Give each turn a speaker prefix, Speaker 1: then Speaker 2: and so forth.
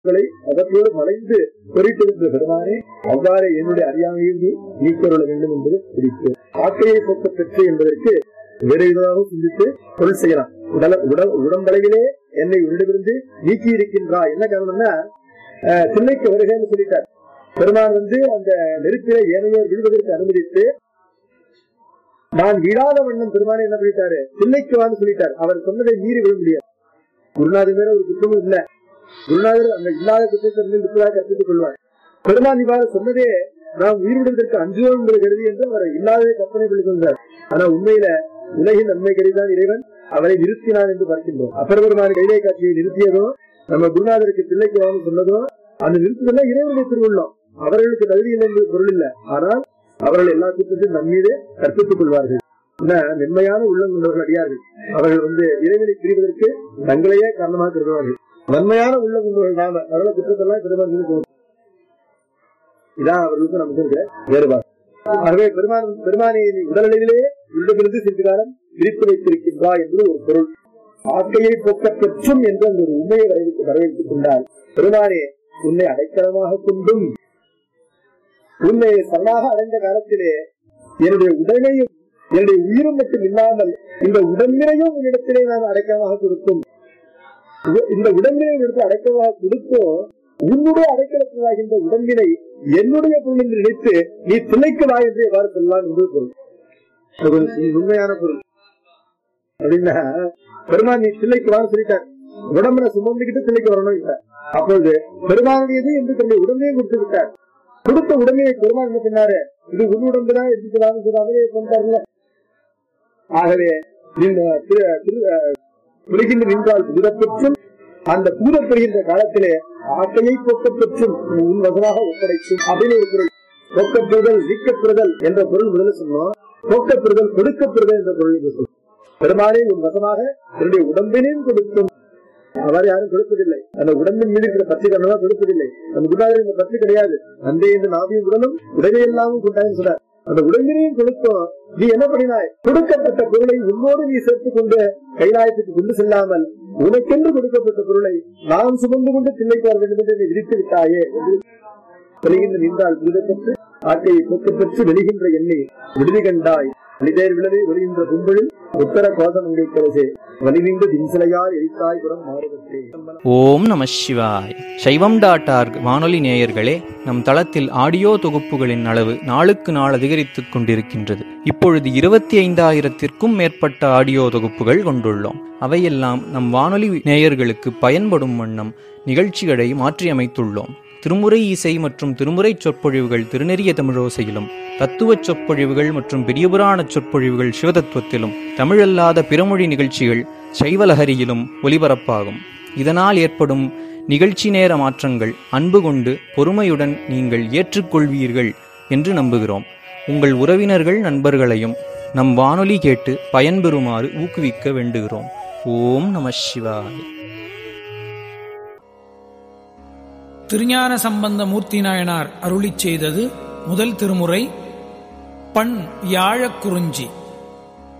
Speaker 1: களை அவற்றோடு மறைந்து பொறித்திருந்த பெருமானே அவ்வாறு என்னுடைய அறியாமையை நீ நீக்கொள்ள வேண்டும் என்பது குறிப்பு ஆக்கையை போக்க பெற்று என்பதற்கு வேறு விதமாக சிந்தித்து பொருள் செய்யலாம் உடல உடல் உடம்பளவிலே என்னை உன்னிடமிருந்து நீக்கி இருக்கின்றா என்ன காரணம்னா அஹ், திண்ணைக்கு வருகைன்னு சொல்லிட்டார் பெருமான் வந்து அந்த நெருப்பிலே ஏனையோர் விழுவதற்கு அனுமதித்து நான் விழாத வண்ணம் பெருமானை என்ன பண்ணிட்டாரு திண்ணைக்கு வான்னு சொல்லிட்டார் அவர் சொன்னதை மீறி விழ முடியாது குருநாதர் மேல ஒரு குற்றமும் இல்ல குருநாதர் அந்த இல்லாத குற்றத்தை இருப்பதாக கற்பித்துக் கொள்வார் பெருமான் இவ்வாறு சொன்னதே நாம் உயிர் விடுவதற்கு அஞ்சுவோம் என்று கருதி என்று அவர் இல்லாததை கற்பனை பண்ணி கொண்டார் ஆனா உண்மையில உலகின் நன்மை கருதிதான் இறைவன் அவரை நிறுத்தினான் என்று பார்க்கின்றோம் அப்பர் பெருமான் கைலை காட்சியை நிறுத்தியதும் நம்ம குருநாதருக்கு பிள்ளைக்கு வாங்க சொன்னதும் அந்த நிறுத்துதல இறைவனுடைய திருவுள்ளம் அவர்களுக்கு தகுதி இல்லை என்பது பொருள் இல்ல ஆனால் அவர்கள் எல்லா குற்றத்தையும் நம்மீது கற்பித்துக் கொள்வார்கள் என்ன மென்மையான உள்ளம் கொண்டவர்கள் அடியார்கள் அவர்கள் வந்து இறைவனை பிரிவதற்கு தங்களையே காரணமாக கருதுவார்கள் வன்மையான உள்ளம் கொண்டவர்கள் நாம அதனால குற்றத்தெல்லாம் பெருமாள் இதான் அவர்களுக்கு நமக்கு இருக்கிற வேறுபாடு ஆகவே பெருமான் பெருமானை நீ உடலளவிலே உள்ளிருந்து சிறிது காலம் பிரித்து வைத்திருக்கின்றா என்று ஒரு பொருள் ஆக்கையை போக்க பெற்றும் என்று அந்த ஒரு உண்மையை வரவேற்று வரவேற்றுக் கொண்டால் பெருமானே உன்னை அடைக்கலமாக கொண்டும் உன்னை சரணாக அடைந்த காலத்திலே என்னுடைய உடலையும் என்னுடைய உயிரும் மட்டும் இல்லாமல் இந்த உடம்பினையும் உன்னிடத்திலே நான் அடைக்கலமாக கொடுக்கும் உ- இந்த உடம்பினை எடுத்து அடைக்கலமாக கொடுத்தோம் உன்னுடைய அடைக்கலத்திலாகின்ற உடம்பினை என்னுடைய பொருள் என்று நினைத்து நீ திளைக்கு வா என்று எவ்வாறு சொல்லலாம் என்று பொருள் அது கொஞ்சம் உண்மையான பொருள் அப்படின்னா பெருமான் நீ தில்லைக்கு வான்னு சொல்லிட்டார் உடம்புல சுமந்துக்கிட்டு தில்லைக்கு வரணும் இல்ல அப்பொழுது பெருமானுடையது என்று தன்னுடைய உடம்பையும் கொடுத்து விட்டார் கொடுத்த உடமையை பெருமான் என்ன சொன்னாரு இது உன் உடம்பு தான் எடுத்துக்கலாம்னு சொன்னாலே சொன்னார்ல ஆகவே இந்த திரு- திரு- அஹ், உலகின்ற நின்றால் புதப்பெற்றும் அந்த பூதப்பெறுகின்ற காலத்திலே ஆட்டையை போக்கப்பெற்றும் உன் வசமாக ஒப்படைக்கும் அப்படின்னு ஒரு பொருள் போக்கப்பெறுதல் நீக்கப்பெறுதல் என்ற பொருள் முதல்ல சொன்னோம் போக்கப்பெறுதல் கொடுக்கப்பெறுதல் என்ற பொருள் இங்கு சொன்னோம். பெருமானே உன் வசமாக என்னுடைய உடம்பினையும் கொடுக்கும் அவர் யாரும் கொடுப்பதில்லை அந்த உடம்பின் மீது இருக்கிற பற்றி கண்ணமா கொடுப்பதில்லை அந்த குருநாதர் இந்த பற்றி கிடையாது அந்தே இந்த நாவியும் உடலும் உடனே எல்லாமும் கொண்டாயும் சொன்னார் அந்த உடம்பினையும் கொடுத்தோம் நீ என்ன பண்ணினாய் கொடுக்கப்பட்ட பொருளை உன்னோடு நீ சேர்த்துக் கொண்டு கைலாயத்துக்கு கொண்டு செல்லாமல் உனக்கென்று கொடுக்கப்பட்ட பொருளை நாம் சுமந்து கொண்டு தில்லைக்கு வர வேண்டும் என்று நீ விரித்து விட்டாயே என்று வெளிகின்ற நின்றால் விடுதப்பட்டு ஆட்டையை போக்கப்பெற்று வெளிகின்ற எண்ணெய் விடுதி கண்டாய் வலிதேர் விளவே வெளிகின்ற கும்பலில் உத்தர கோதம் உங்கைக்கரசே வலிவிந்த தின்சிலையார் எரித்தாய் புறம் மாறுபட்டே
Speaker 2: ஓம் நம சிவாய் சைவம் டாட் ஆர்க் வானொலி நேயர்களே நம் தளத்தில் ஆடியோ தொகுப்புகளின் அளவு நாளுக்கு நாள் அதிகரித்துக் கொண்டிருக்கின்றது இப்பொழுது இருபத்தி ஐந்தாயிரத்திற்கும் மேற்பட்ட ஆடியோ தொகுப்புகள் கொண்டுள்ளோம் அவையெல்லாம் நம் வானொலி நேயர்களுக்கு பயன்படும் வண்ணம் நிகழ்ச்சிகளை மாற்றியமைத்துள்ளோம் திருமுறை இசை மற்றும் திருமுறை சொற்பொழிவுகள் திருநெறிய தமிழோசையிலும் தத்துவச் சொற்பொழிவுகள் மற்றும் பெரியபுராண சொற்பொழிவுகள் சிவதத்துவத்திலும் தமிழல்லாத பிறமொழி நிகழ்ச்சிகள் சைவலஹரியிலும் ஒலிபரப்பாகும் இதனால் ஏற்படும் நிகழ்ச்சி நேர மாற்றங்கள் அன்பு கொண்டு பொறுமையுடன் நீங்கள் ஏற்றுக்கொள்வீர்கள் என்று நம்புகிறோம் உங்கள் உறவினர்கள் நண்பர்களையும் நம் வானொலி கேட்டு பயன்பெறுமாறு ஊக்குவிக்க வேண்டுகிறோம் ஓம் நம சிவாய
Speaker 3: திருஞான சம்பந்த மூர்த்தி நாயனார் அருளிச் செய்தது முதல் திருமுறை பண் யாழக்குறிஞ்சி